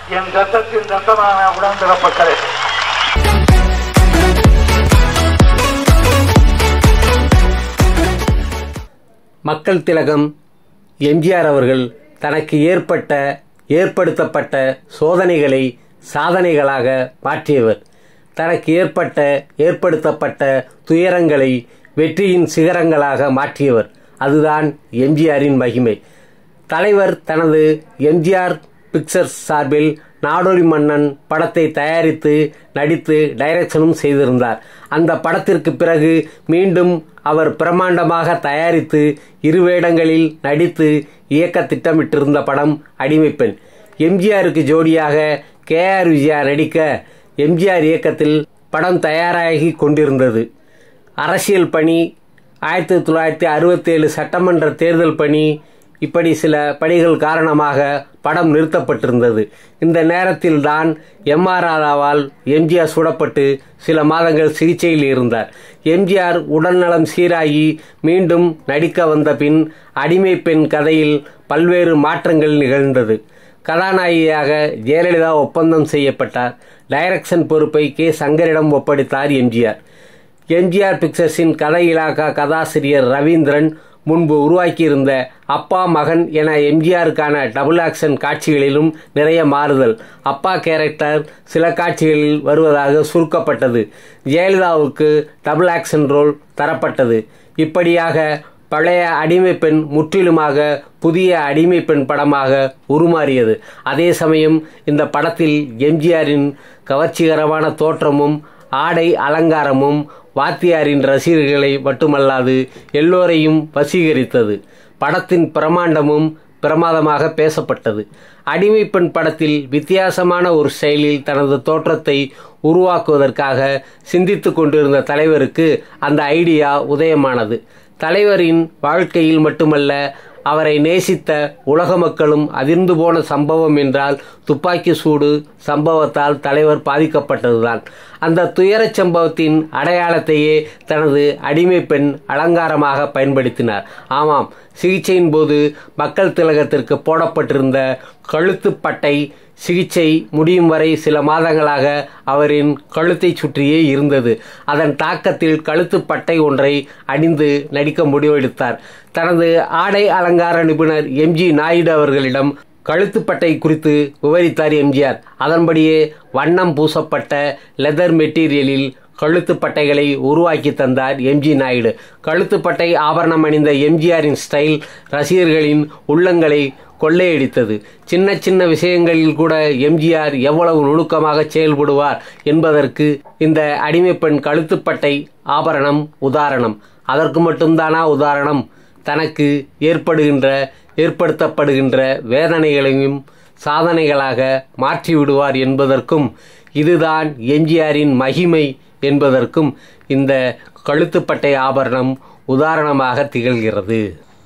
என் ரத்தத்தின் ரத்தமான உடன்பிறப்பட்டது மக்கள் திலகம் எம்ஜிஆர் அவர்கள் தனக்கு ஏற்பட்ட ஏற்படுத்தப்பட்ட சோதனைகளை சாதனைகளாக மாற்றியவர் தனக்கு ஏற்பட்ட ஏற்படுத்தப்பட்ட துயரங்களை வெற்றியின் சிகரங்களாக மாற்றியவர் அதுதான் எம்ஜிஆரின் மகிமை தலைவர் தனது எம்ஜிஆர் பிக்சர்ஸ் சார்பில் நாடோடி மன்னன் படத்தை தயாரித்து நடித்து டைரக்ஷனும் செய்திருந்தார் அந்த படத்திற்கு பிறகு மீண்டும் அவர் பிரமாண்டமாக தயாரித்து இரு வேடங்களில் நடித்து இயக்க திட்டமிட்டிருந்த படம் அடிமைப்பெண் எம்ஜிஆருக்கு ஜோடியாக கே ஆர் விஜயா நடிக்க எம்ஜிஆர் இயக்கத்தில் படம் தயாராகி கொண்டிருந்தது அரசியல் பணி ஆயிரத்தி தொள்ளாயிரத்தி அறுபத்தேழு சட்டமன்ற தேர்தல் பணி இப்படி சில பணிகள் காரணமாக படம் நிறுத்தப்பட்டிருந்தது இந்த நேரத்தில் தான் எம் ஆர் ராதாவால் எம்ஜிஆர் சுடப்பட்டு சில மாதங்கள் சிகிச்சையில் இருந்தார் எம்ஜிஆர் உடல்நலம் சீராகி மீண்டும் நடிக்க வந்த பின் அடிமை பெண் கதையில் பல்வேறு மாற்றங்கள் நிகழ்ந்தது கதாநாயகியாக ஜெயலலிதா ஒப்பந்தம் செய்யப்பட்டார் டைரக்ஷன் பொறுப்பை கே சங்கரிடம் ஒப்படைத்தார் எம்ஜிஆர் எம்ஜிஆர் பிக்சர்ஸின் கதை இலாக்கா கதாசிரியர் ரவீந்திரன் முன்பு உருவாக்கியிருந்த அப்பா மகன் என எம்ஜிஆருக்கான டபுள் ஆக்ஷன் காட்சிகளிலும் நிறைய மாறுதல் அப்பா கேரக்டர் சில காட்சிகளில் வருவதாக சுருக்கப்பட்டது ஜெயலலிதாவுக்கு டபுள் ஆக்ஷன் ரோல் தரப்பட்டது இப்படியாக பழைய அடிமை பெண் முற்றிலுமாக புதிய அடிமை பெண் படமாக உருமாறியது அதே சமயம் இந்த படத்தில் எம்ஜிஆரின் கவர்ச்சிகரமான தோற்றமும் ஆடை அலங்காரமும் வாத்தியாரின் ரசிகர்களை மட்டுமல்லாது எல்லோரையும் வசீகரித்தது படத்தின் பிரமாண்டமும் பிரமாதமாக பேசப்பட்டது அடிமை பெண் படத்தில் வித்தியாசமான ஒரு ஸ்டைலில் தனது தோற்றத்தை உருவாக்குவதற்காக சிந்தித்து கொண்டிருந்த தலைவருக்கு அந்த ஐடியா உதயமானது தலைவரின் வாழ்க்கையில் மட்டுமல்ல அவரை நேசித்த உலக மக்களும் அதிர்ந்து போன சம்பவம் என்றால் துப்பாக்கி சூடு சம்பவத்தால் தலைவர் பாதிக்கப்பட்டதுதான் அந்த துயரச் சம்பவத்தின் அடையாளத்தையே தனது அடிமை பெண் அலங்காரமாக பயன்படுத்தினார் ஆமாம் சிகிச்சையின் போது மக்கள் திலகத்திற்கு போடப்பட்டிருந்த கழுத்துப்பட்டை சிகிச்சை முடியும் வரை சில மாதங்களாக அவரின் கழுத்தை சுற்றியே இருந்தது அதன் தாக்கத்தில் கழுத்துப்பட்டை ஒன்றை அணிந்து நடிக்க முடிவெடுத்தார் தனது ஆடை அலங்கார நிபுணர் எம்ஜி நாயுடு அவர்களிடம் கழுத்துப்பட்டை குறித்து விவரித்தார் எம்ஜிஆர் அதன்படியே வண்ணம் பூசப்பட்ட லெதர் மெட்டீரியலில் கழுத்துப்பட்டைகளை உருவாக்கி தந்தார் எம்ஜி நாயுடு கழுத்துப்பட்டை ஆபரணம் அணிந்த எம்ஜிஆரின் ஸ்டைல் ரசிகர்களின் உள்ளங்களை கொள்ளையடித்தது சின்ன சின்ன விஷயங்களில் கூட எம்ஜிஆர் எவ்வளவு நுணுக்கமாக செயல்படுவார் என்பதற்கு இந்த அடிமைப்பெண் கழுத்துப்பட்டை ஆபரணம் உதாரணம் அதற்கு மட்டும்தானா உதாரணம் தனக்கு ஏற்படுகின்ற ஏற்படுத்தப்படுகின்ற வேதனைகளையும் சாதனைகளாக மாற்றிவிடுவார் என்பதற்கும் இதுதான் எம்ஜிஆரின் மகிமை என்பதற்கும் இந்த கழுத்துப்பட்டை ஆபரணம் உதாரணமாக திகழ்கிறது